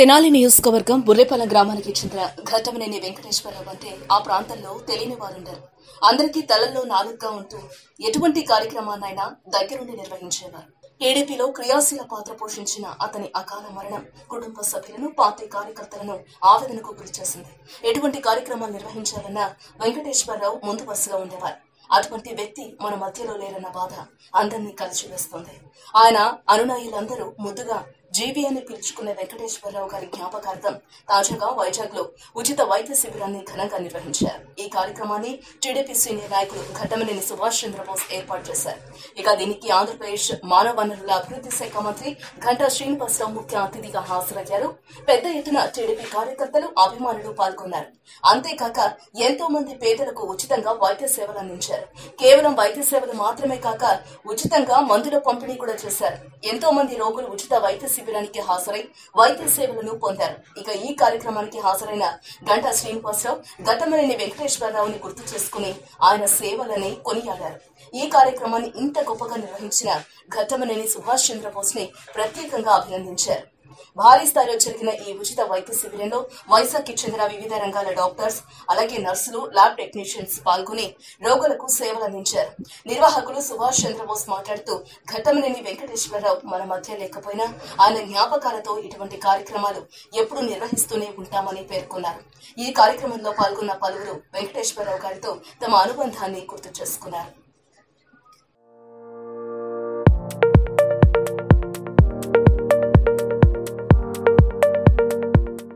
తెనాలి నియోజకవర్గం బుర్రేపల్లం గ్రామానికి చెందిన ఘటమనేని వెంకటేశ్వరరావు అంటే ఆ ప్రాంతంలో తెలియని వారుండరు అందరికీ తలల్లో నాలుగుగా ఉంటూ ఎటువంటి కార్యక్రమాన్నైనా దగ్గరుండి నిర్వహించేవారు టీడీపీలో క్రియాశీల పాత్ర పోషించిన అతని అకాల మరణం కుటుంబ సభ్యులను పార్టీ కార్యకర్తలను ఆవేదనకు గురిచేసింది ఎటువంటి కార్యక్రమాలు నిర్వహించాలన్నా వెంకటేశ్వరరావు ముందు వరుసగా ఉండేవారు అటువంటి వ్యక్తి మన మధ్యలో లేరన్న బాధ అందరినీ కలిసివేస్తోంది ఆయన అనునాయులందరూ ముద్దుగా జీవి అని పిలుచుకునే వెంకటేశ్వరరావు గారి జ్ఞాపకార్థం తాజాగా వైజాగ్ లో ఉచిత వైద్య శిబిరాన్ని ఘనంగా నిర్వహించారు ఈ కార్యక్రమాన్ని టీడీపీ సీనియర్ నాయకులు ఘట్టమనేని సుభాష్ చంద్రబోస్ ఏర్పాటు చేశారు ఇక దీనికి ఆంధ్రప్రదేశ్ మానవ వనరుల అభివృద్ధి శాఖ మంత్రి ఘంటా శ్రీనివాసరావు ముఖ్య అతిథిగా హాజరయ్యారు పెద్ద ఎత్తున టీడీపీ కార్యకర్తలు అభిమానులు పాల్గొన్నారు అంతేకాక ఎంతో మంది పేదలకు ఉచితంగా వైద్య సేవలు అందించారు కేవలం వైద్య సేవలు మాత్రమే కాక ఉచితంగా మందుల పంపిణీ కూడా చేశారు ఎంతో మంది రోగులు ఉచిత వైద్య శిబిరానికి హాజరై వైద్య సేవలను పొందారు ఇక ఈ కార్యక్రమానికి హాజరైన గంటా శ్రీనివాసరావు గతమనేని వెంకటేశ్వరరావుని గుర్తు చేసుకుని ఆయన సేవలని కొనియాడారు ఈ కార్యక్రమాన్ని ఇంత గొప్పగా నిర్వహించిన ఘట్టమనేని సుభాష్ చంద్రబోస్ ని ప్రత్యేకంగా అభినందించారు భారీ స్థాయిలో జరిగిన ఈ ఉచిత వైద్య శిబిరంలో వైజాగ్ కి చెందిన వివిధ రంగాల డాక్టర్స్ అలాగే నర్సులు ల్యాబ్ టెక్నీషియన్స్ పాల్గొని రోగులకు సేవలు అందించారు నిర్వాహకులు సుభాష్ చంద్రబోస్ మాట్లాడుతూ ఘట్టమనేని వెంకటేశ్వరరావు మన మధ్య లేకపోయినా ఆయన జ్ఞాపకాలతో ఇటువంటి కార్యక్రమాలు ఎప్పుడూ నిర్వహిస్తూనే ఉంటామని పేర్కొన్నారు ఈ కార్యక్రమంలో పాల్గొన్న పలువురు వెంకటేశ్వరరావు గారితో తమ అనుబంధాన్ని గుర్తు చేసుకున్నారు